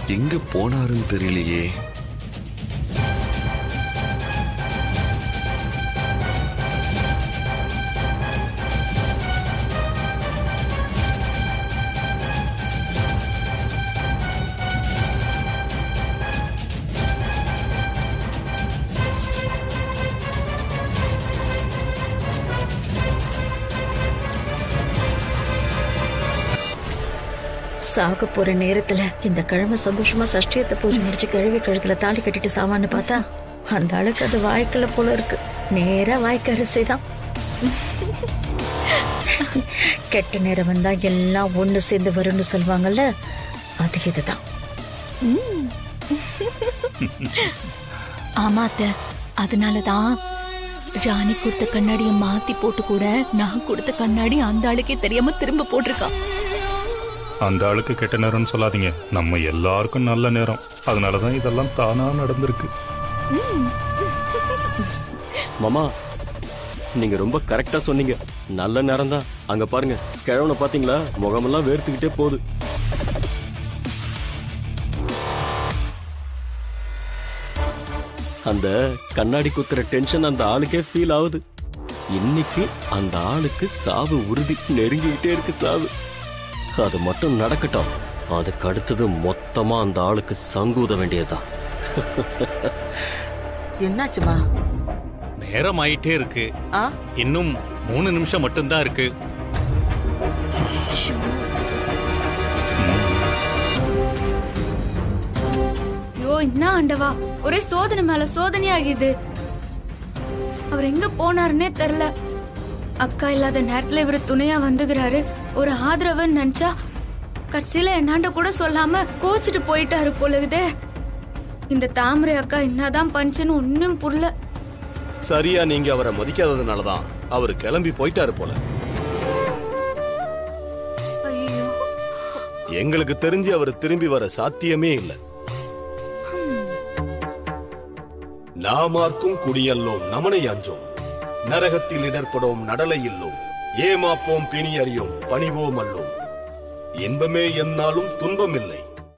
எங்க போனாருன்னு தெரியலையே சாக போற நேரத்துல இந்த கிழமை சந்தோஷமா சஷ்டியத்தை பூஜை முடிச்சு கிழவி கழுத்துல தாலி கட்டிட்டு சாமான்னு பார்த்தா அந்த ஆளுக்கு அது வாய்க்கல போல இருக்கு நேரா வாய்க்கு அரிசிதான் கெட்ட நேரம் வந்தா எல்லாம் ஒண்ணு சேர்ந்து வரும்னு சொல்லுவாங்கல்ல அது இதுதான் ஆமா அத்தை அதனாலதான் ராணி கொடுத்த கண்ணாடிய மாத்தி போட்டு கூட நான் கொடுத்த கண்ணாடி அந்த ஆளுக்கே தெரியாம திரும்ப போட்டிருக்கா அந்த ஆளுக்கு கெட்ட நேரம்னு சொல்லாதீங்க நம்ம எல்லாருக்கும் நல்ல நேரம் அதனாலதான் இதெல்லாம் தானா நடந்திருக்கு மாமா நீங்க ரொம்ப கரெக்டா சொன்னீங்க நல்ல நேரம் தான் அங்க பாருங்க கிழவனை பாத்தீங்களா முகமெல்லாம் வேர்த்துக்கிட்டே போகுது அந்த கண்ணாடி குத்துற டென்ஷன் அந்த ஆளுக்கே ஃபீல் ஆகுது இன்னைக்கு அந்த ஆளுக்கு சாவு உறுதி நெருங்கிக்கிட்டே இருக்கு சாவு அது மட்டும் நடக்கட்டும் அதுக்கு அடுத்தது மொத்தமா அந்த ஆளுக்கு சங்கூத வேண்டியதுதான் என்னாச்சுமா நேரம் ஆயிட்டே இருக்கு ஆ இன்னும் மூணு நிமிஷம் மட்டும்தான் இருக்கு ஐயோ என்ன ஆண்டவா ஒரே சோதனை மேல சோதனை ஆகிது அவர் எங்க போனாருன்னே தெரியல அக்கா இல்லாத நேரத்துல இவர் துணையா வந்துகிறாரு ஒரு ஆதரவுன்னு நினைச்சா கடைசியில என்னாண்ட கூட சொல்லாம கோச்சிட்டு போயிட்டாரு போலகுதே இந்த தாமரை அக்கா என்னதான் பஞ்சுன்னு ஒன்னும் புரியல சரியா நீங்க அவரை மதிக்காததுனாலதான் அவர் கிளம்பி போயிட்டாரு போல ஐயோ எங்களுக்கு தெரிஞ்சு அவர் திரும்பி வர சாத்தியமே இல்ல நாமார்க்கும் குடியல்லோம் நமனை அஞ்சோம் நரகத்தில் இடர்படும் நடலை இல்லோம் ஏமாப்போம் பிணி அறியோம் பணிவோம் அல்லோம் இன்பமே என்னாலும் துன்பமில்லை